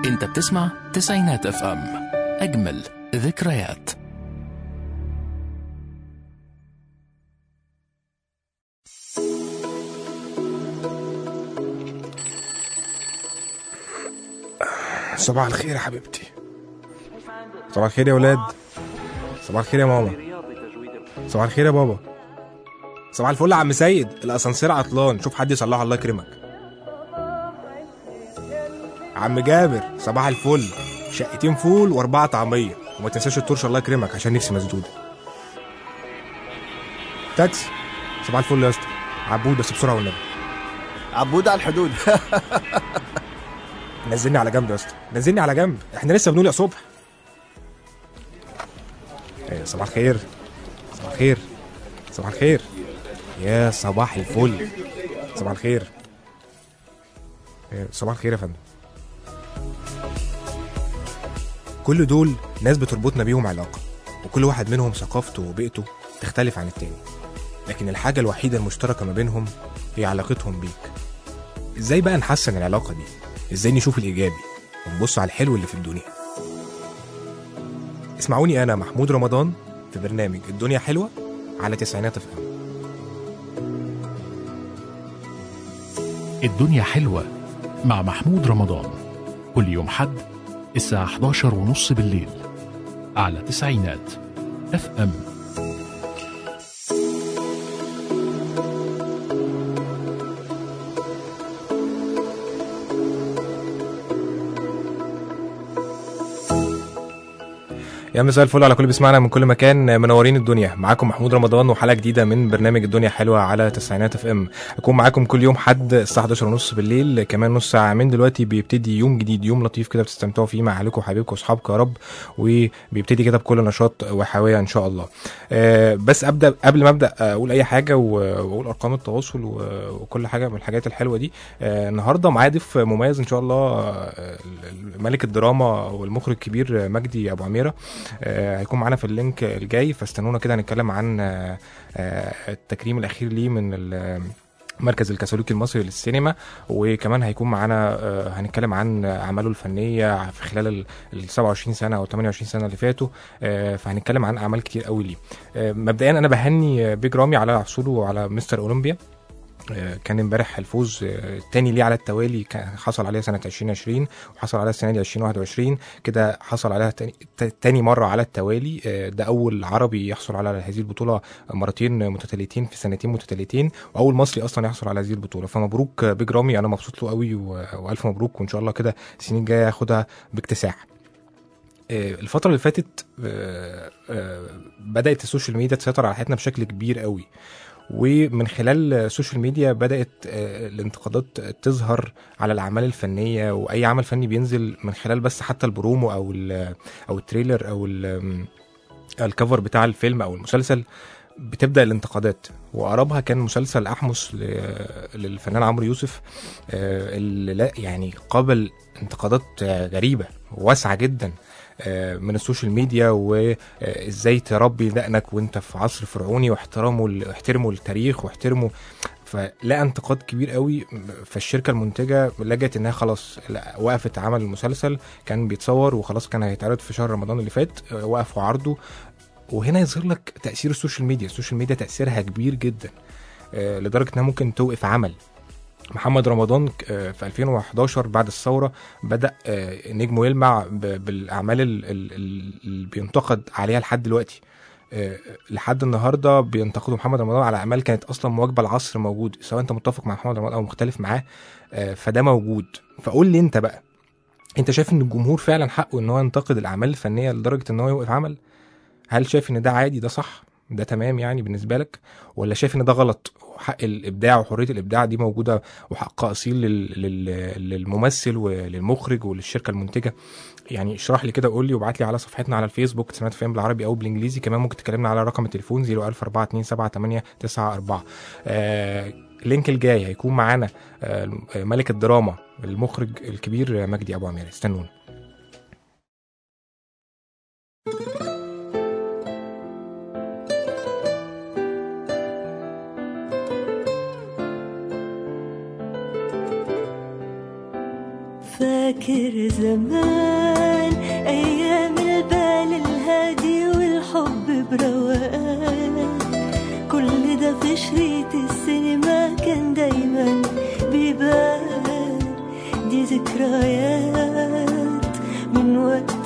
انت بتسمع تسعينات اف ام اجمل ذكريات صباح الخير يا حبيبتي صباح الخير يا ولاد صباح الخير يا ماما صباح الخير يا بابا صباح الفل يا عم سيد الاسانسير عطلان شوف حد يصلحه الله يكرمك عم جابر صباح الفل شقتين فول واربعه طعميه وما تنساش الترش الله يكرمك عشان نفسي مسدوده تاكسي صباح الفل يا اسطى عبود بس بسرعه والنبي عبود على الحدود نزلني على جنب يا اسطى نزلني على جنب احنا لسه بنقول يا صبح إيه، صباح الخير صباح الخير صباح الخير يا صباح الفل صباح الخير إيه، صباح الخير يا فندم كل دول ناس بتربطنا بيهم علاقة وكل واحد منهم ثقافته وبيئته تختلف عن التاني لكن الحاجة الوحيدة المشتركة ما بينهم هي علاقتهم بيك ازاي بقى نحسن العلاقة دي ازاي نشوف الايجابي ونبص على الحلو اللي في الدنيا اسمعوني انا محمود رمضان في برنامج الدنيا حلوه على تسعينات اف ام الدنيا حلوة مع محمود رمضان كل يوم حد الساعة 11 ونص بالليل على تسعينات اف ام يا مساء الفل على كل بيسمعنا من كل مكان منورين الدنيا معاكم محمود رمضان وحلقه جديده من برنامج الدنيا حلوه على تسعينات اف ام اكون معاكم كل يوم حد الساعه 11 ونص بالليل كمان نص ساعه من دلوقتي بيبتدي يوم جديد يوم لطيف كده بتستمتعوا فيه مع اهلكم وحبايبكم واصحابكم يا رب وبيبتدي كده بكل نشاط وحيويه ان شاء الله آه، بس ابدا قبل ما ابدا اقول اي حاجه و- واقول ارقام التواصل و- وكل حاجه من الحاجات الحلوه دي آه، النهارده معايا ضيف مميز ان شاء الله آه، ملك الدراما والمخرج الكبير مجدي ابو عميره آه، هيكون معانا في اللينك الجاي فاستنونا كده هنتكلم عن آه، آه، التكريم الاخير ليه من ال- مركز الكاثوليكي المصري للسينما وكمان هيكون معانا آه، هنتكلم عن اعماله الفنيه في خلال ال- ال 27 سنه او 28 سنه اللي فاتوا آه، فهنتكلم عن اعمال كتير قوي ليه آه، مبدئيا انا بهني آه، بيج رامي على حصوله على مستر اولمبيا آه، كان امبارح الفوز آه، التاني ليه على التوالي كان حصل عليها سنه 2020 وحصل عليها السنه دي 2021 كده حصل عليها تاني, ت- تاني مره على التوالي آه، ده اول عربي يحصل على هذه البطوله مرتين متتاليتين في سنتين متتاليتين واول مصري اصلا يحصل على هذه البطوله فمبروك آه، بيج رامي انا مبسوط له قوي و- والف مبروك وان شاء الله كده السنين الجايه ياخدها باكتساح آه، الفترة اللي فاتت آه، آه، بدأت السوشيال ميديا تسيطر على حياتنا بشكل كبير قوي ومن خلال السوشيال ميديا بدأت آه، الانتقادات تظهر على الأعمال الفنية وأي عمل فني بينزل من خلال بس حتى البرومو أو ال- أو التريلر أو ال- الكفر بتاع الفيلم أو المسلسل بتبدا الانتقادات واقربها كان مسلسل احمس ل- للفنان عمرو يوسف آه، اللي لا يعني قابل انتقادات آه، غريبه واسعه جدا آه، من السوشيال ميديا وازاي تربي دقنك وانت في عصر فرعوني واحترامه ل- احترموا التاريخ واحترموا فلقى انتقاد كبير قوي فالشركه المنتجه لجت انها خلاص لا، وقفت عمل المسلسل كان بيتصور وخلاص كان هيتعرض في شهر رمضان اللي فات آه، وقفوا عرضه وهنا يظهر لك تاثير السوشيال ميديا السوشيال ميديا تاثيرها كبير جدا آه، لدرجه انها ممكن توقف عمل محمد رمضان آه، في 2011 بعد الثوره بدا آه، نجمه يلمع ب- بالاعمال ال- ال- ال- اللي بينتقد عليها لحد دلوقتي آه، لحد النهارده بينتقدوا محمد رمضان على اعمال كانت اصلا مواكبه العصر موجود سواء انت متفق مع محمد رمضان او مختلف معاه آه، فده موجود فقول لي انت بقى انت شايف ان الجمهور فعلا حقه ان هو ينتقد الاعمال الفنيه لدرجه ان هو يوقف عمل هل شايف ان ده عادي ده صح ده تمام يعني بالنسبه لك ولا شايف ان ده غلط وحق الابداع وحريه الابداع دي موجوده وحق اصيل لل... لل... للممثل وللمخرج وللشركه المنتجه يعني اشرح لي كده وقول لي وابعت لي على صفحتنا على الفيسبوك سمعت فاهم بالعربي او بالانجليزي كمان ممكن تكلمنا على رقم التليفون 014278894 آه اللينك الجاي هيكون معانا آه ملك الدراما المخرج الكبير مجدي ابو عمير استنونا فاكر زمان أيام البال الهادي والحب بروقان كل ده في شريط السينما كان دايما بيبان دي ذكريات من وقت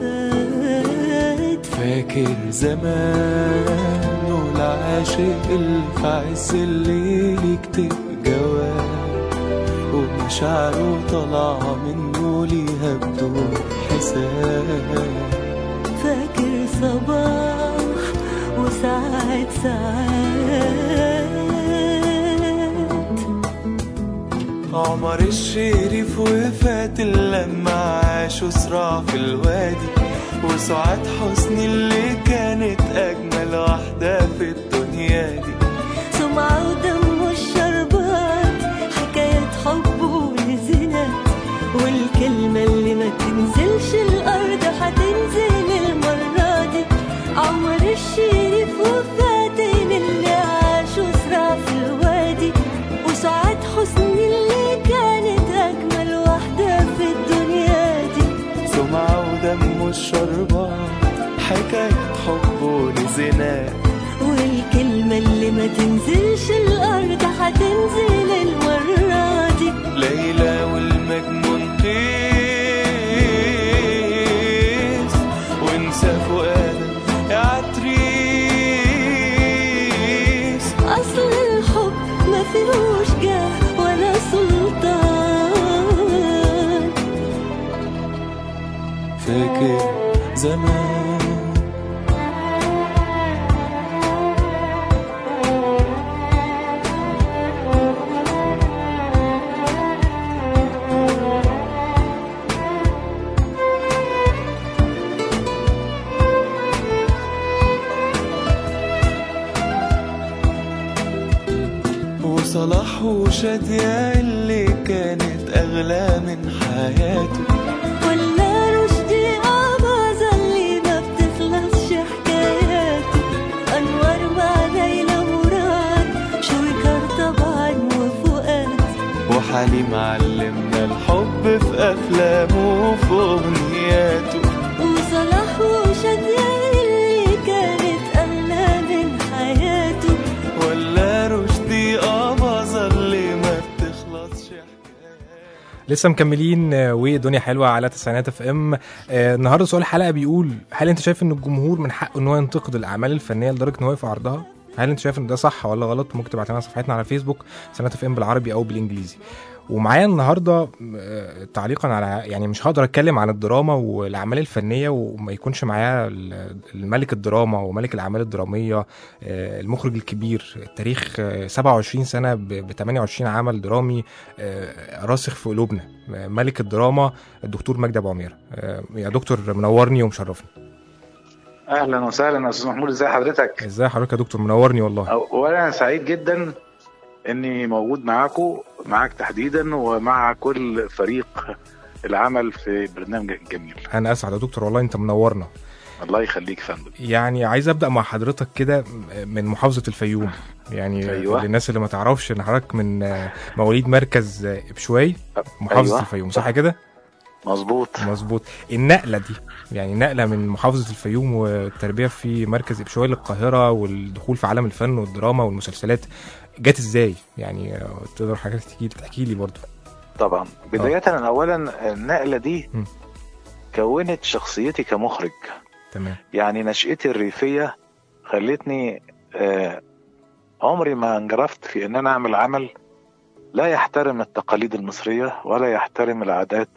فات فاكر زمان والعاشق اللي في عز الليل يكتب جواب ومشاعره طالعة منه ليها بدون حساب فاكر صباح وساعات ساعات عمر الشريف وفات لما عاشوا صراع في الوادي وسعاد حسني اللي كانت أجمل واحدة في الدنيا دي سمعة ودم والشربات حكاية حب ولزنات والكلمة اللي ما تنزلش الأرض هتنزل المرة دي عمر الشريف وفاتن اللي عاشوا صراع في الوادي وسعاد حسني اللي كانت أجمل واحدة في الدنيا دي سمعة ودم والشربات حكاية حب ولزنا والكلمة اللي ما تنزلش الأرض هتنزل المرة دي ليلى والمجنون قيس وانسى فؤادك يا عتريس أصل الحب ما فيهوش جاه ولا سلطان فاكر زمان وصلاح وشادية اللي كانت أغلى من حياته ولا رشدي أباظة اللي ما بتخلصش حكاياته أنوار مع ليلى مراد شويكار طبعا وفؤاد وحليم علمنا الحب في أفلامه وفي أغنياته وصلاح وشادية اللي كانت أغلى من حياته ولا رشدي أباظة اللي ما بتخلصش حكاياته لسه مكملين آه، ودنيا حلوه على تسعينات اف ام آه، النهارده سؤال الحلقه بيقول هل انت شايف ان الجمهور من حقه ان هو ينتقد الاعمال الفنيه لدرجه ان هو يقف عرضها هل انت شايف ان ده صح ولا غلط ممكن تبعت لنا على صفحتنا على فيسبوك سنات اف ام بالعربي او بالانجليزي ومعايا النهارده آه، تعليقا على يعني مش هقدر اتكلم عن الدراما والاعمال الفنيه وما يكونش معايا ال- الملك الدراما وملك الاعمال الدراميه آه، المخرج الكبير التاريخ آه، 27 سنه ب 28 عمل درامي آه، راسخ في قلوبنا آه، ملك الدراما الدكتور مجدي ابو عمير آه، يا دكتور منورني ومشرفني اهلا وسهلا استاذ محمود ازي حضرتك ازاي حضرتك يا دكتور منورني والله اولا انا سعيد جدا اني موجود معاكم معاك تحديدا ومع كل فريق العمل في برنامجك الجميل انا اسعد يا دكتور والله انت منورنا الله يخليك يا فندم يعني عايز ابدا مع حضرتك كده من محافظه الفيوم يعني أيوة. للناس اللي ما تعرفش ان حضرتك من آه، مواليد مركز آه، ابشواي محافظه أيوة. الفيوم صح كده مظبوط مظبوط النقله دي يعني نقله من محافظه الفيوم والتربيه في مركز ابشواي للقاهره والدخول في عالم الفن والدراما والمسلسلات جت ازاي يعني آه، تقدر حاجات تحكي تحكي لي برضو طبعا بداية أنا اولا النقلة دي م. كونت شخصيتي كمخرج تمام يعني نشأتي الريفية خلتني آه، عمري ما انجرفت في ان انا اعمل عمل لا يحترم التقاليد المصرية ولا يحترم العادات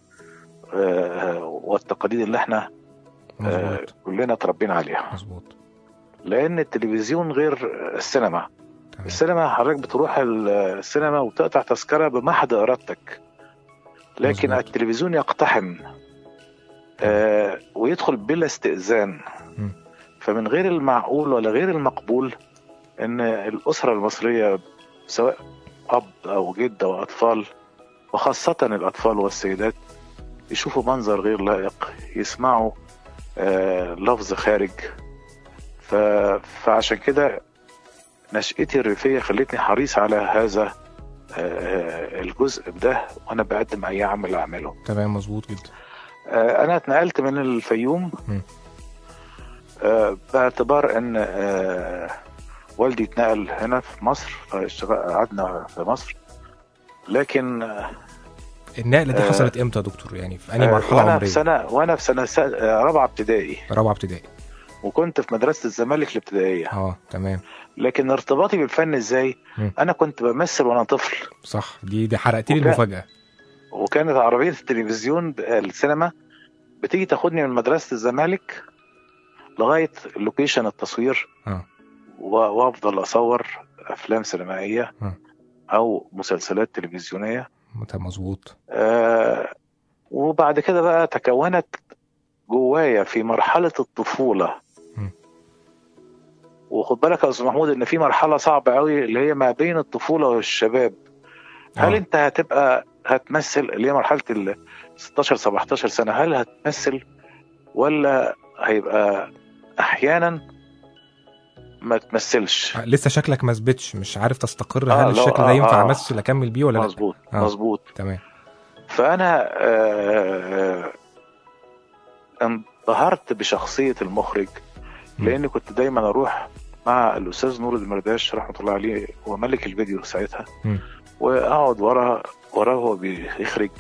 آه، والتقاليد اللي احنا آه، مظبوط كلنا تربينا عليها مظبوط لان التلفزيون غير السينما تمام السينما حضرتك بتروح ال- السينما وتقطع تذكرة بمحض إرادتك لكن مظبوط. التلفزيون يقتحم آه ويدخل بلا استئذان مم. فمن غير المعقول ولا غير المقبول ان الأسرة المصرية سواء أب أو جد أو أطفال وخاصة الأطفال والسيدات يشوفوا منظر غير لائق يسمعوا آه لفظ خارج ف... فعشان كده نشأتي الريفية خلتني حريص على هذا آه، الجزء ده وانا بقدم اي عمل اعمله تمام مظبوط جدا آه، انا اتنقلت من الفيوم م. آه، باعتبار ان آه، والدي اتنقل هنا في مصر فاشتغل قعدنا في مصر لكن آه، النقله دي آه، حصلت امتى يا دكتور يعني في انهي آه، مرحله وانا عمريه في سنه وانا في سنه س- آه، رابعه ابتدائي رابعه ابتدائي وكنت في مدرسه الزمالك الابتدائيه اه تمام لكن ارتباطي بالفن ازاي م. انا كنت بمثل وانا طفل صح دي دي حرقت لي وكان- المفاجاه وكانت عربيه التلفزيون ب- السينما بتيجي تاخدني من مدرسه الزمالك لغايه لوكيشن التصوير اه و- وافضل اصور افلام سينمائيه م. او مسلسلات تلفزيونيه مت- مظبوط آه وبعد كده بقى تكونت جوايا في مرحله الطفوله م. وخد بالك يا استاذ محمود ان في مرحله صعبه قوي اللي هي ما بين الطفوله والشباب هل آه. انت هتبقى هتمثل اللي هي مرحله ال 16 17 سنه هل هتمثل ولا هيبقى احيانا ما تمثلش آه، لسه شكلك ما ثبتش مش عارف تستقر آه، هل لا، الشكل آه، ده ينفع آه. امثل اكمل بيه ولا لا مظبوط آه. مظبوط تمام فانا آه، انبهرت بشخصيه المخرج م. لاني كنت دايما اروح مع الاستاذ نور المرداش رحمه الله عليه هو ملك الفيديو ساعتها م. واقعد ورا وراه وهو بيخرج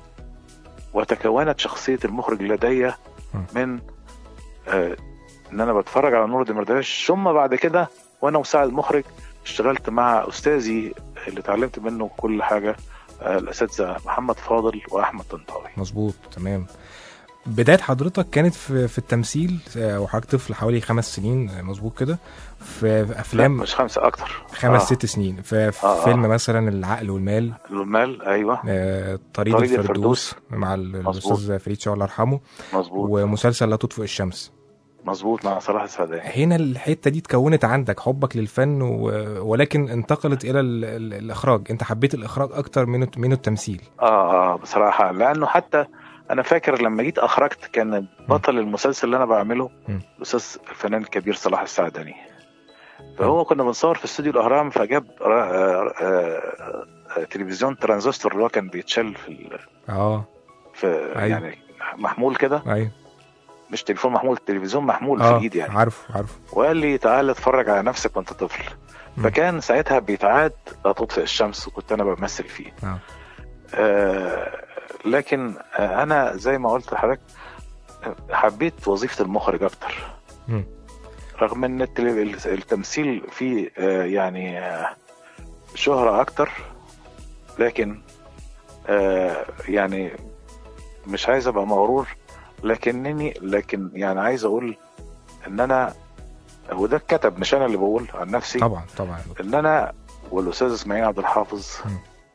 وتكونت شخصيه المخرج لدي من آه، ان انا بتفرج على نور المرداش ثم بعد كده وانا مساعد مخرج اشتغلت مع استاذي اللي اتعلمت منه كل حاجه آه، الاساتذه محمد فاضل واحمد طنطاوي مظبوط تمام بداية حضرتك كانت في, في التمثيل آه، وحضرتك طفل حوالي خمس سنين آه، مظبوط كده في في لا افلام مش خمسه اكتر خمس آه. ست سنين في, في آه، آه. فيلم مثلا العقل والمال المال ايوه آه، طريق طريق الفردوس الفردوس. مع ال- مظبوط. الاستاذ فريد شاه الله يرحمه مظبوط ومسلسل لا تطفئ الشمس مظبوط مع صلاح السعداني هنا الحته دي اتكونت عندك حبك للفن و... ولكن انتقلت الى ال... ال... الاخراج انت حبيت الاخراج اكتر من من التمثيل اه اه بصراحه لانه حتى انا فاكر لما جيت اخرجت كان بطل المسلسل اللي انا بعمله م. الاستاذ الفنان الكبير صلاح السعداني فهو كنا بنصور في استوديو الاهرام فجاب آه آه آه آه تلفزيون ترانزستور اللي هو كان بيتشال في ال- اه في أيوة. يعني محمول كده ايوه مش تليفون محمول تلفزيون محمول في اه الايد يعني عارف عارف وقال لي تعالى اتفرج على نفسك وانت طفل م. فكان ساعتها بيتعاد لا تطفئ الشمس وكنت انا بمثل فيه اه آه لكن آه انا زي ما قلت لحضرتك آه، حبيت وظيفه المخرج اكتر مم. رغم ان التل- التمثيل فيه آه يعني آه شهرة اكتر لكن آه يعني مش عايز ابقى مغرور لكنني لكن يعني عايز اقول ان انا وده اتكتب مش انا اللي بقول عن نفسي طبعا طبعا ان انا والاستاذ اسماعيل عبد الحافظ مم.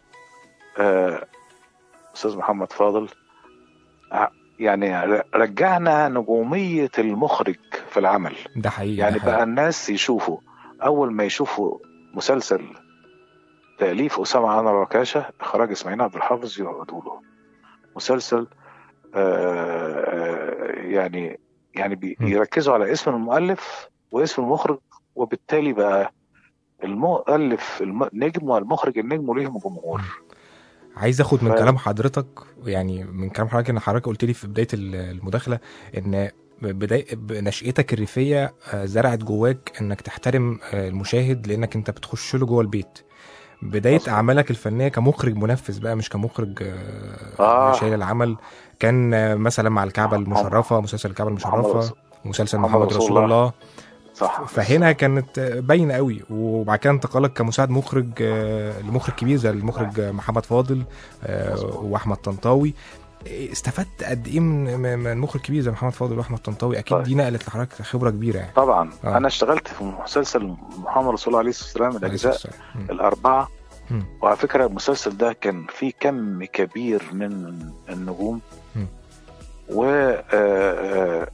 آه، استاذ محمد فاضل ع- يعني ر- رجعنا نجوميه المخرج في العمل ده حقيقي يعني ده حقيقي. بقى الناس يشوفوا اول ما يشوفوا مسلسل تاليف اسامه عنر وكاشه اخراج اسماعيل عبد الحافظ يقعدوا له مسلسل آه، آه، يعني يعني بي- م. يركزوا على اسم المؤلف واسم المخرج وبالتالي بقى المؤلف النجم والمخرج النجم وليهم جمهور عايز اخد من ف- كلام حضرتك يعني من كلام حضرتك ان حضرتك قلت لي في بدايه ال- المداخله ان بداية نشأتك الريفية آه، زرعت جواك انك تحترم آه، المشاهد لانك انت بتخش له جوه البيت بداية مظبوط. أعمالك الفنية كمخرج منفذ بقى مش كمخرج آه، آه. شايل العمل كان آه، مثلا مع الكعبة محمد- المشرفة مسلسل الكعبة محمد المشرفة رسول- مسلسل محمد محمد رسول رسول الله. الله صح فهنا كانت باينه قوي وبعد كده انتقالك كمساعد مخرج آه، لمخرج كبير زي المخرج آه، محمد فاضل آه، مظبوط. واحمد طنطاوي استفدت قد ايه من من- من مخرج كبير زي محمد فاضل واحمد طنطاوي اكيد طيب. دي نقلت لحضرتك خبره كبيره يعني طبعا آه. انا اشتغلت في مسلسل محمد رسول الله عليه الصلاه والسلام الاجزاء مم. الاربعه مم. وعلى فكره المسلسل ده كان فيه كم كبير من النجوم مم. و آه، آه،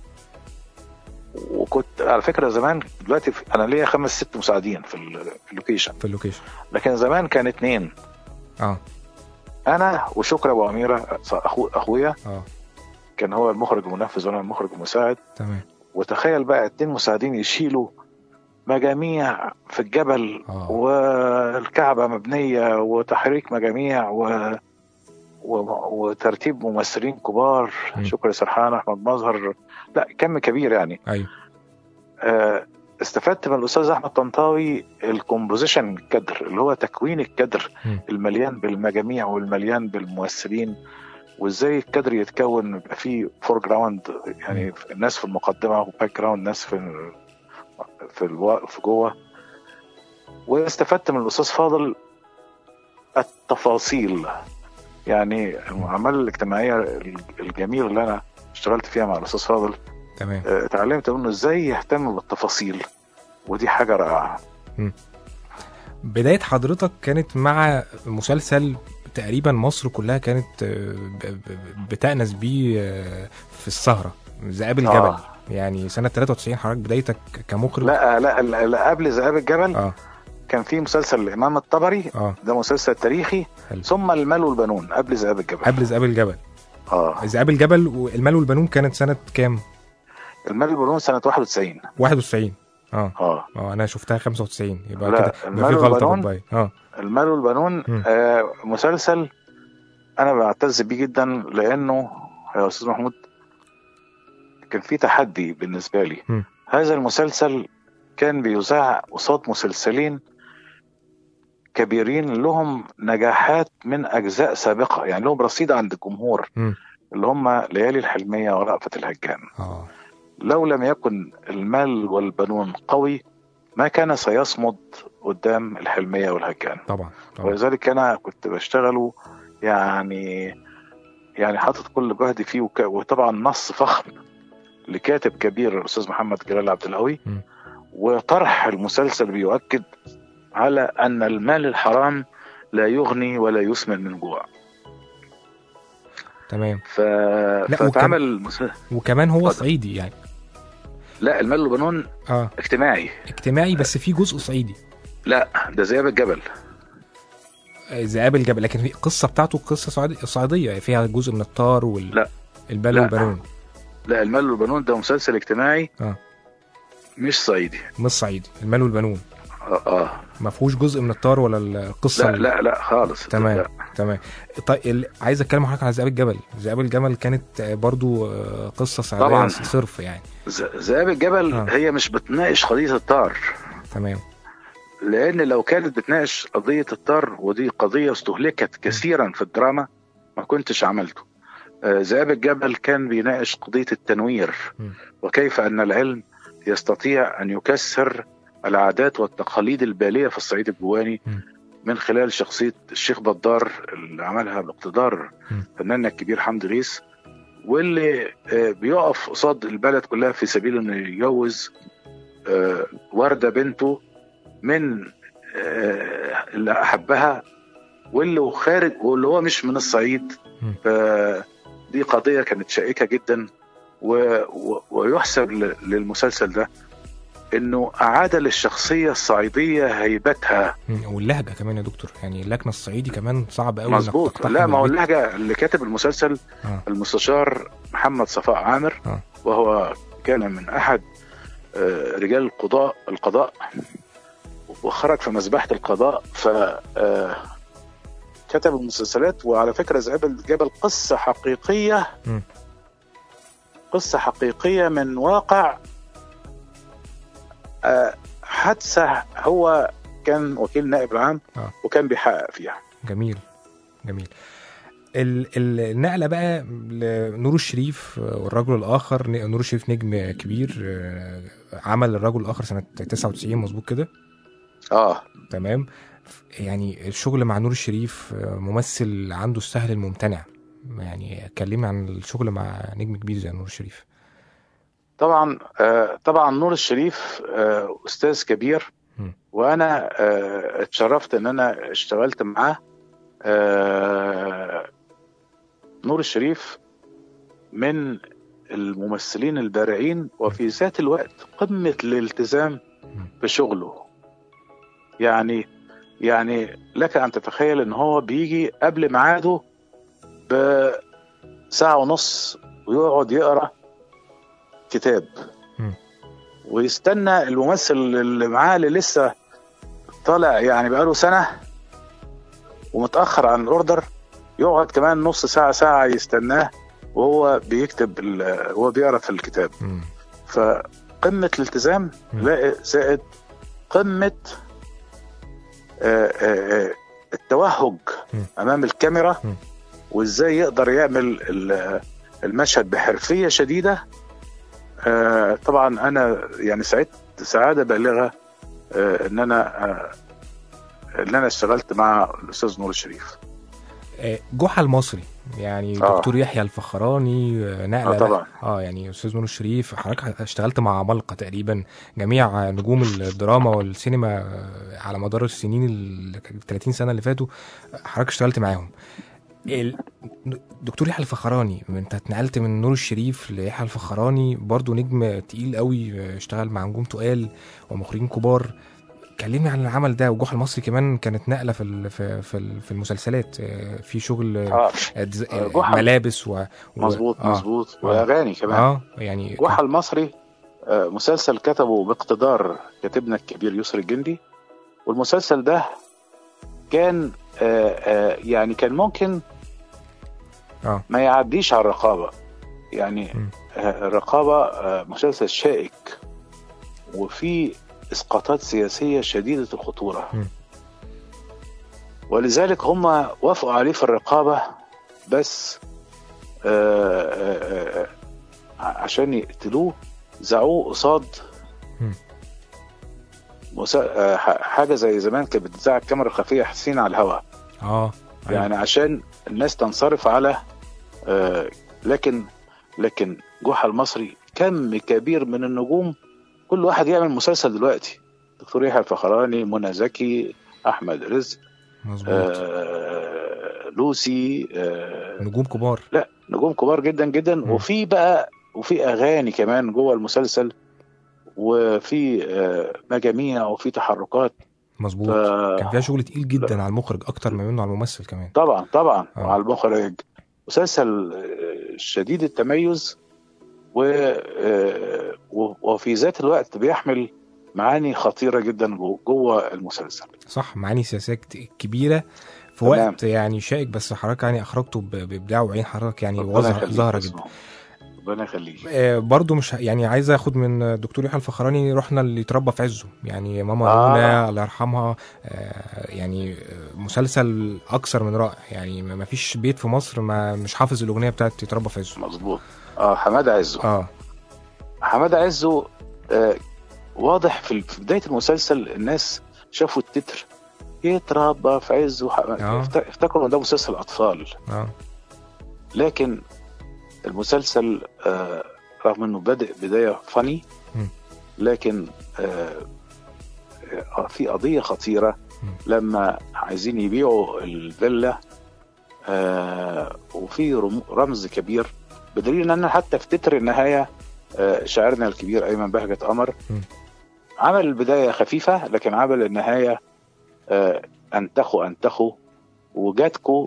وكنت على فكره زمان دلوقتي في- انا ليا خمس ست مساعدين في ال- في اللوكيشن في اللوكيشن لكن زمان كان اتنين اه انا وشكري ابو اميره أخو اخويا اه كان هو المخرج المنفذ وانا المخرج المساعد تمام وتخيل بقى اتنين مساعدين يشيلوا مجاميع في الجبل اه والكعبة مبنية وتحريك مجاميع و... و... وترتيب ممثلين كبار م. شكري سرحان أحمد مظهر لا كم كبير يعني ايوه آه، استفدت من الأستاذ أحمد طنطاوي الكومبوزيشن الكادر اللي هو تكوين الكادر م. المليان بالمجاميع والمليان بالممثلين وازاي الكادر يتكون يبقى فيه فور جراوند يعني الناس في المقدمه وباك جراوند ناس في ال- في الو... في جوه واستفدت من الاستاذ فاضل التفاصيل يعني الاعمال الاجتماعيه الجميله اللي انا اشتغلت فيها مع الاستاذ فاضل تمام آه، اتعلمت منه ازاي يهتم بالتفاصيل ودي حاجه رائعه بداية حضرتك كانت مع مسلسل تقريبا مصر كلها كانت آه، ب- ب- بتأنس بيه آه، في السهرة ذئاب الجبل آه. يعني سنة 93 حضرتك بدايتك كمخرج لا لا, لا, لا قبل ذئاب الجبل اه كان في مسلسل الامام الطبري اه ده مسلسل تاريخي حلو. ثم المال والبنون قبل ذئاب الجبل قبل ذئاب الجبل اه ذئاب الجبل والمال والبنون كانت سنة كام؟ المال والبنون سنه 91 91 اه اه اه انا شفتها 95 يبقى لا، كده يبقى المال في غلطة في والبنون الباقي اه المال والبنون مم. آه مسلسل انا بعتز بيه جدا لانه يا استاذ محمود كان في تحدي بالنسبه لي مم. هذا المسلسل كان بيذاع قصاد مسلسلين كبيرين لهم نجاحات من اجزاء سابقه يعني لهم رصيد عند الجمهور مم. اللي هم ليالي الحلميه ورأفت الهجان اه لو لم يكن المال والبنون قوي ما كان سيصمد قدام الحلميه والهجان طبعا طبعا ولذلك انا كنت بشتغله يعني يعني حاطط كل جهدي فيه وك... وطبعا نص فخم لكاتب كبير الاستاذ محمد جلال عبد القوي م. وطرح المسلسل بيؤكد على ان المال الحرام لا يغني ولا يسمن من جوع تمام ف... وكم- فتعمل المس... وكمان هو اتفضل. صعيدي يعني لا المال والبنون اه اجتماعي اجتماعي بس في جزء صعيدي لا ده ذئاب الجبل آه، ذئاب الجبل لكن في القصه بتاعته قصه صعيدي- صعيديه فيها جزء من الطار وال لا. البال لا. والبنون لا المال والبنون ده مسلسل اجتماعي اه مش صعيدي مش صعيدي المال والبنون اه, آه. ما فيهوش جزء من الطار ولا القصه لا ال- لا لا خالص تمام لا. تمام طيب ال... عايز اتكلم مع حضرتك على ذئاب الجبل ذئاب الجبل كانت آه، برضو آه، قصه صعيديه طبعاً. صرف يعني ذ- ذئاب الجبل آه. هي مش بتناقش قضيه الطار تمام لان لو كانت بتناقش قضيه الطار ودي قضيه استهلكت كثيرا في الدراما ما كنتش عملته آه، ذئاب الجبل كان بيناقش قضيه التنوير م. وكيف ان العلم يستطيع ان يكسر العادات والتقاليد الباليه في الصعيد الجواني م. من خلال شخصيه الشيخ بدار اللي عملها باقتدار م. فناننا الكبير حمدي غيث واللي آه، بيقف قصاد البلد كلها في سبيل انه يجوز آه، ورده بنته من آه، اللي احبها واللي هو خارج واللي هو مش من الصعيد م. فدي قضيه كانت شائكه جدا و- و- ويحسب ل- للمسلسل ده انه اعاد للشخصيه الصعيديه هيبتها مم، واللهجه كمان يا دكتور يعني اللكنه الصعيدي كمان صعب قوي مظبوط لا ما هو اللهجه اللي كاتب المسلسل آه. المستشار محمد صفاء عامر آه. وهو كان من احد آه، رجال القضاء القضاء وخرج في مذبحه القضاء ف آه، كتب المسلسلات وعلى فكره ذئاب الجبل قصه حقيقيه م. قصه حقيقيه من واقع آه، حادثه هو كان وكيل نائب العام آه. وكان بيحقق فيها جميل جميل ال- ال- النقله بقى لنور الشريف والرجل الاخر ن- نور الشريف نجم كبير آه، عمل الرجل الاخر سنه 99 مظبوط كده اه تمام ف- يعني الشغل مع نور الشريف آه، ممثل عنده السهل الممتنع يعني كلمني عن الشغل مع نجم كبير زي نور الشريف طبعا آه، طبعا نور الشريف آه، استاذ كبير م. وانا آه، اتشرفت ان انا اشتغلت معاه آه، نور الشريف من الممثلين البارعين وفي ذات الوقت قمة الالتزام بشغله يعني يعني لك ان تتخيل ان هو بيجي قبل ميعاده بساعة ونص ويقعد يقرا كتاب مم. ويستنى الممثل اللي معاه اللي لسه طالع يعني بقاله سنه ومتاخر عن الاوردر يقعد كمان نص ساعه ساعه يستناه وهو بيكتب ال- وهو بيقرا في الكتاب مم. فقمه الالتزام مم. لا زائد قمه آه، آه، آه، التوهج مم. امام الكاميرا مم. وازاي يقدر يعمل ال- المشهد بحرفيه شديده آه، طبعا انا يعني سعدت سعاده بالغه آه، ان انا آه، ان انا اشتغلت مع الاستاذ نور الشريف آه، جحا المصري يعني آه. دكتور يحيى الفخراني آه، نقله آه، طبعا. اه يعني استاذ نور الشريف حضرتك اشتغلت مع عمالقه تقريبا جميع نجوم الدراما والسينما آه، على مدار السنين ال 30 سنه اللي فاتوا حضرتك اشتغلت معاهم ال- دكتور يحيى الفخراني انت اتنقلت من نور الشريف ليحيى الفخراني برضو نجم تقيل قوي آه، اشتغل مع نجوم تقال ومخرجين كبار كلمني عن العمل ده وجحا المصري كمان كانت نقله في ال- في في ال- في المسلسلات آه، في شغل آه، اه دز- آه، جحا. ملابس و... و... مظبوط آه. مظبوط واغاني كمان اه يعني جحا المصري آه، مسلسل كتبه باقتدار كاتبنا الكبير يسري الجندي والمسلسل ده كان آه، آه، يعني كان ممكن اه ما يعديش على الرقابة يعني م. آه، الرقابة آه، مسلسل شائك وفي إسقاطات سياسية شديدة الخطورة م. ولذلك هم وافقوا عليه في الرقابة بس آه، آه، آه، عشان يقتلوه زعوه قصاد م. مسا... آه، ح- حاجة زي زمان كانت بتذاع الكاميرا الخفية حسين على الهواء اه أيوة. يعني عشان الناس تنصرف على آه، لكن لكن جحا المصري كم كبير من النجوم كل واحد يعمل مسلسل دلوقتي دكتور يحيى الفخراني منى زكي احمد رزق مظبوط آه، لوسي آه، نجوم كبار لا نجوم كبار جدا جدا مم. وفي بقى وفي اغاني كمان جوه المسلسل وفي آه، مجاميع وفي تحركات مظبوط ف- كان فيها شغل تقيل جدا على المخرج اكتر من منه على الممثل كمان طبعا طبعا آه. وعلى المخرج مسلسل آه، شديد التميز و آه، و- وفي ذات الوقت بيحمل معاني خطيره جدا جو- جوه المسلسل صح معاني سياسيه كت- كبيره في تمام. وقت يعني شائك بس حضرتك يعني اخرجته ب- بابداع وعين حضرتك يعني ربنا وظهر يخليك ظاهره يا جدا اسماء. ربنا يخليك آه، برضو مش ه- يعني عايز اخد من الدكتور يحيى الفخراني رحنا اللي اتربى في عزه يعني ماما آه. رونا الله يرحمها آه، يعني آه، مسلسل اكثر من رائع يعني ما فيش بيت في مصر ما مش حافظ الاغنيه بتاعت يتربى في عزه مظبوط اه حماده عزه اه حماده عزه آه واضح في في بدايه المسلسل الناس شافوا التتر يتربى في عزه ح- آه. افت- افتكروا ان ده مسلسل اطفال اه لكن المسلسل آه رغم انه بادئ بدايه فاني مم. لكن آه آه، في قضيه خطيره مم. لما عايزين يبيعوا الفيلا آه وفي رم- رمز كبير بدليل ان انا حتى في تتر النهايه آه شاعرنا الكبير ايمن بهجه قمر مم. عمل البدايه خفيفه لكن عمل النهايه آه انتخوا انتخوا وجاتكوا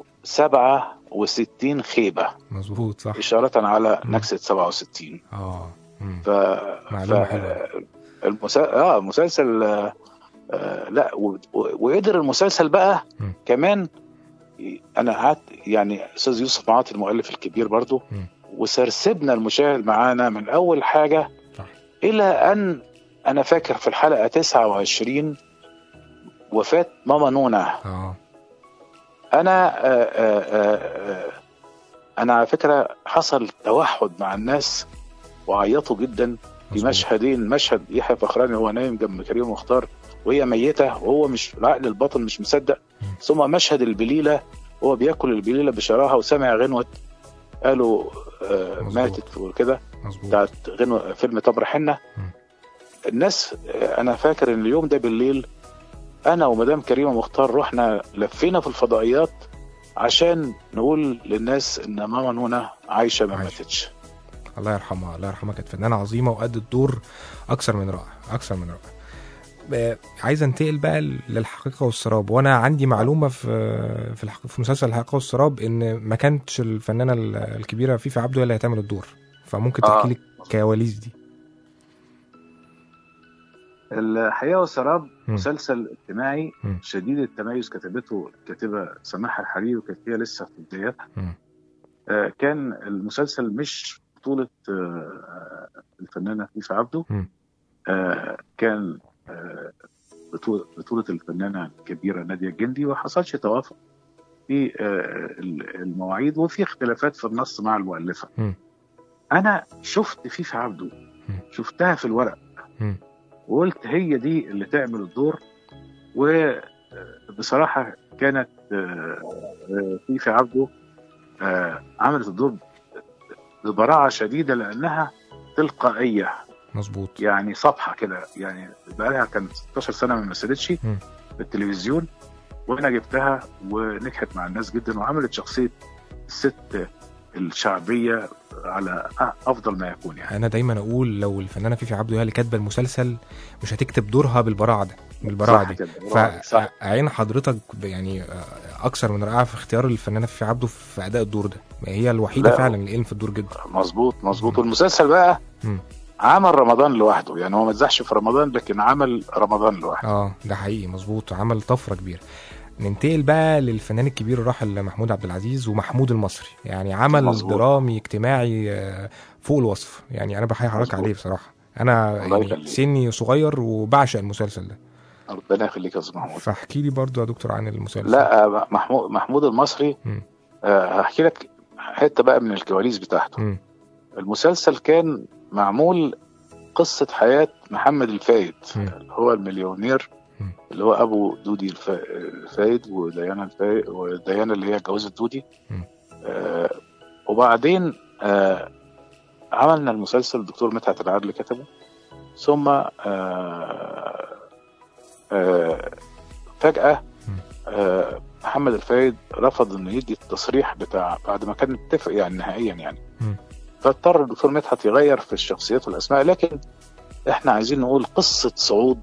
67 خيبه مظبوط صح إشارة على مم. نكسة 67 اه مم. ف... معلومة ف... حلوة. المسا... اه مسلسل آه... آه لا و... و... وقدر المسلسل بقى مم. كمان ي- انا قعدت يعني استاذ يوسف معاطي المؤلف الكبير برضو مم. وسرسبنا المشاهد معانا من اول حاجه صح. الى ان انا فاكر في الحلقه 29 وفاه ماما نونا اه انا آه آه آه آه انا على فكره حصل توحد مع الناس وعيطوا جدا في مظبوط. مشهدين مشهد يحيى فخراني وهو نايم جنب كريم مختار وهي ميته وهو مش العقل الباطن مش مصدق مم. ثم مشهد البليله وهو بياكل البليله بشراهه وسمع غنوه قالوا آه مظبوط. ماتت وكده مظبوط بتاعت غنوه فيلم تمر حنه مم. الناس آه، انا فاكر ان اليوم ده بالليل انا ومدام كريمه مختار رحنا لفينا في الفضائيات عشان نقول للناس ان ماما نونا عايشه ما عايشة. ماتتش الله يرحمها الله يرحمها كانت فنانه عظيمه وأدت دور اكثر من رائع اكثر من رائع ب- عايز انتقل بقى للحقيقه والسراب وانا عندي معلومه في في الحق- في مسلسل الحقيقه والسراب ان ما كانتش الفنانه ال- الكبيره فيفا عبده هي اللي هتعمل الدور فممكن آه. تحكي لي الكواليس دي الحياه والسراب مم. مسلسل اجتماعي مم. شديد التميز كتبته الكاتبه سماحه الحريري وكانت هي لسه في بداياتها مم. آه، كان المسلسل مش بطولة آه، الفنانة فيفا عبده مم. آه، كان آه، بطولة بطولة الفنانة الكبيرة نادية الجندي وما حصلش توافق في آه، المواعيد وفي اختلافات في النص مع المؤلفة مم. أنا شفت فيفا عبده مم. شفتها في الورق مم. وقلت هي دي اللي تعمل الدور وبصراحة كانت آه، آه، فيفا عبده آه، عملت الدور ببراعة شديدة لأنها تلقائية مظبوط يعني صفحة كده يعني بقالها كانت 16 سنة ما مثلتش مم. في التلفزيون وأنا جبتها ونجحت مع الناس جدا وعملت شخصية الست الشعبية على أفضل ما يكون يعني انا دايما اقول لو الفنانه فيفي عبده هي اللي كاتبه المسلسل مش هتكتب دورها بالبراعه ده بالبراعه صح دي كده، برافو عليك، صح فعين حضرتك ب- يعني آه، اكثر من رائعه في اختيار الفنانه فيفي عبده في اداء الدور ده هي الوحيده لا. فعلا اللي قلم في الدور جدا مظبوط مظبوط والمسلسل بقى مم. عمل رمضان لوحده يعني هو ما تزحش في رمضان لكن عمل رمضان لوحده اه ده حقيقي مظبوط عمل طفره كبيره ننتقل بقى للفنان الكبير الراحل محمود عبد العزيز ومحمود المصري يعني عمل مظبوط. درامي اجتماعي آه، فوق الوصف يعني انا بحيي حضرتك مظبوط. عليه بصراحه انا الله يعني يخليك. سني صغير وبعشق المسلسل ده ربنا يخليك يا استاذ محمود فاحكي لي برضو يا دكتور عن المسلسل لا آه، محمود محمود المصري مم. آه، هحكي لك حته بقى من الكواليس بتاعته مم. المسلسل كان معمول قصه حياه محمد الفايد مم. هو المليونير مم. اللي هو ابو دودي الف- الفايد وديانا الفايد وديانا اللي هي جوزت دودي مم. آه وبعدين آه عملنا المسلسل الدكتور مدحت العدل كتبه ثم آه آه فجأة مم. آه محمد الفايد رفض انه يدي التصريح بتاع بعد ما كان متفق يعني نهائيا يعني مم. فاضطر الدكتور مدحت يغير في الشخصيات والاسماء لكن احنا عايزين نقول قصة صعود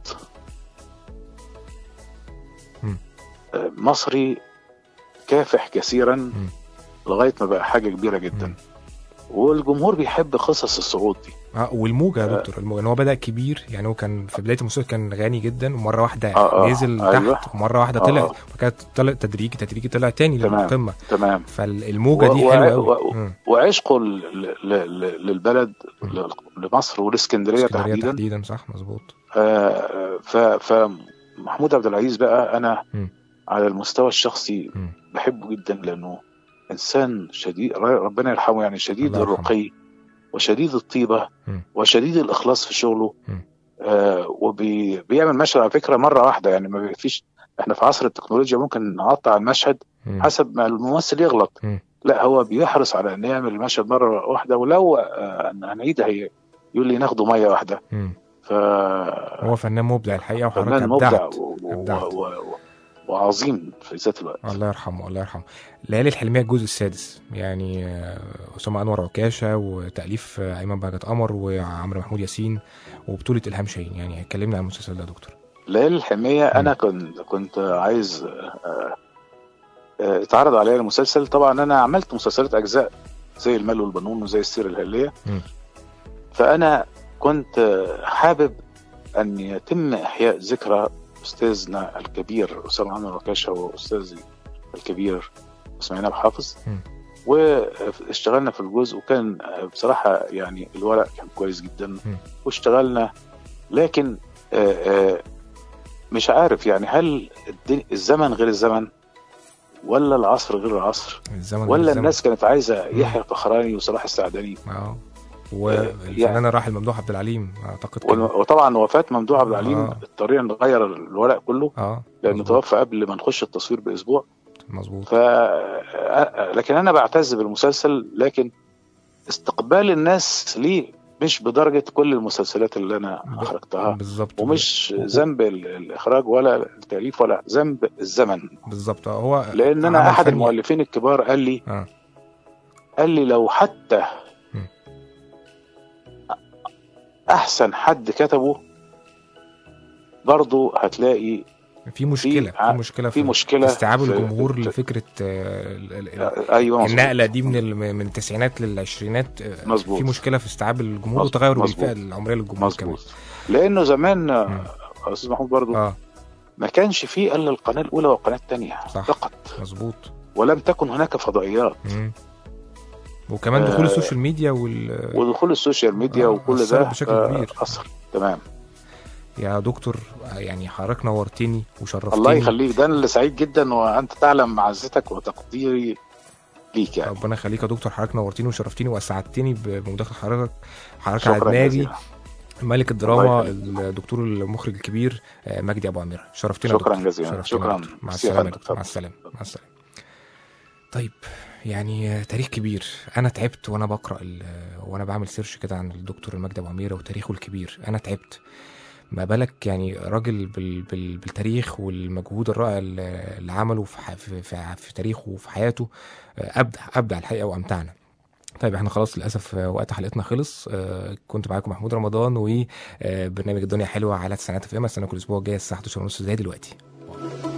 مم. آه، مصري كافح كثيرا لغاية ما بقى حاجة كبيرة جدا مم. والجمهور بيحب قصص الصعود دي اه والموجه يا دكتور الموجة ان هو بدا كبير يعني هو كان في بدايه المسلسل كان غني جدا ومره واحده آه، آه، نزل أيوة. تحت ومره واحده آه، طلع آه. وكانت طلع تدريجي تدريجي طلع تاني تمام. للقمه تمام فالموجه و- دي و- حلوه و- قوي مم. وعشقه ل- ل- ل- للبلد ل- لمصر والاسكندريه اسكندريه تحديدا تحديدا صح مظبوط آه، ف فمحمود عبد العزيز بقى انا مم. على المستوى الشخصي مم. بحبه جدا لانه انسان شديد ربنا يرحمه يعني شديد الله يرحمه. الرقي وشديد الطيبه مم. وشديد الاخلاص في شغله مم. آه وبيعمل مشهد على فكره مره واحده يعني ما فيش احنا في عصر التكنولوجيا ممكن نقطع المشهد مم. حسب ما الممثل يغلط مم. لا هو بيحرص على ان يعمل المشهد مره واحده ولو آه، هنعيدها هي يقول لي ناخده ميه واحده مم. ف هو فنان مبدع الحقيقه وحضرتك فنان مبدع ابدعت و... و... أبدعت. و... و... وعظيم في ذات الوقت الله يرحمه الله يرحمه ليالي الحلميه الجزء السادس يعني آه، اسامه انور عكاشه وتاليف آه، ايمن بهجت قمر وعمرو محمود ياسين وبطوله الهام شاهين يعني اتكلمنا عن المسلسل ده يا دكتور ليالي الحلمية أنا كنت كنت عايز آه، آه، اتعرض عليا المسلسل طبعا أنا عملت مسلسلات أجزاء زي المال والبنون وزي السيرة الهلية مم. فأنا كنت آه، حابب أن يتم إحياء ذكرى أستاذنا الكبير أسامة عمرو وكاشة وأستاذي الكبير إسماعيل أبو حافظ مم. واشتغلنا في الجزء وكان آه، بصراحة يعني الورق كان كويس جدا واشتغلنا لكن آه، آه، مش عارف يعني هل الدن- الزمن غير الزمن ولا العصر غير العصر الزمن ولا الزمن. الناس كانت عايزه يحيى الفخراني وصلاح السعدني اه والفنان الراحل ممدوح عبد العليم اعتقد وال- كده وطبعا وفاه ممدوح عبد العليم آه. اضطرينا نغير الورق كله اه لانه مظبوط. توفى قبل ما نخش التصوير باسبوع مظبوط ف آه، لكن انا بعتز بالمسلسل لكن استقبال الناس ليه مش بدرجه كل المسلسلات اللي انا ب- اخرجتها بالظبط ومش و- ذنب ال- الاخراج ولا التاليف ولا ذنب الزمن بالظبط آه، هو لان انا عمل احد فني. المؤلفين الكبار قال لي اه قال لي لو حتى م. احسن حد كتبه برضه هتلاقي في مشكله في ع- مشكله في مشكله استيعاب في- الجمهور في- لفكره آه، ال- ال- ال- ايوه مظبوط. النقله دي من ال- من التسعينات للعشرينات آه، مظبوط. في مشكله في استيعاب الجمهور مظبوط. وتغير مظبوط. الفئه العمريه للجمهور كمان مظبوط لانه زمان مم. استاذ محمود برضو اه ما كانش فيه الا القناه الاولى والقناه الثانيه صح. فقط مظبوط ولم تكن هناك فضائيات مم. وكمان دخول آه، السوشيال ميديا وال ودخول السوشيال ميديا آه، وكل أثرت ده بشكل آه، كبير. اثر تمام يا دكتور يعني حضرتك نورتني وشرفتني الله يخليك ده أنا اللي سعيد جدا وانت تعلم معزتك وتقديري ليك يعني ربنا يخليك يا دكتور حضرتك نورتني وشرفتني واسعدتني بمداخله حضرتك حضرتك على شكرا دماغي جزيلا ملك الدراما الله الدكتور المخرج الكبير آه، مجدي ابو عمير شرفتنا شكراً يا دكتور. جزيلاً. شرفتنا شكراً. يا دكتور. مع ميرسي يا السلامه يا فندم. دكتور. مع السلامه مع السلامه طيب يعني آه، تاريخ كبير انا تعبت وانا بقرا ال- آه، وانا بعمل سيرش كده عن الدكتور المجدي ابو عميره وتاريخه الكبير انا تعبت ما بالك يعني راجل بال بال بالتاريخ والمجهود الرائع اللي اللي عمله في, ح- في, في, في تاريخه وفي حياته آه، ابدع ابدع الحقيقه وامتعنا طيب احنا خلاص للاسف آه، وقت حلقتنا خلص آه، كنت معاكم محمود رمضان وبرنامج الدنيا حلوه على تسعينات اف ام استناكم الاسبوع الجاي الساعه 11:30 زي دلوقتي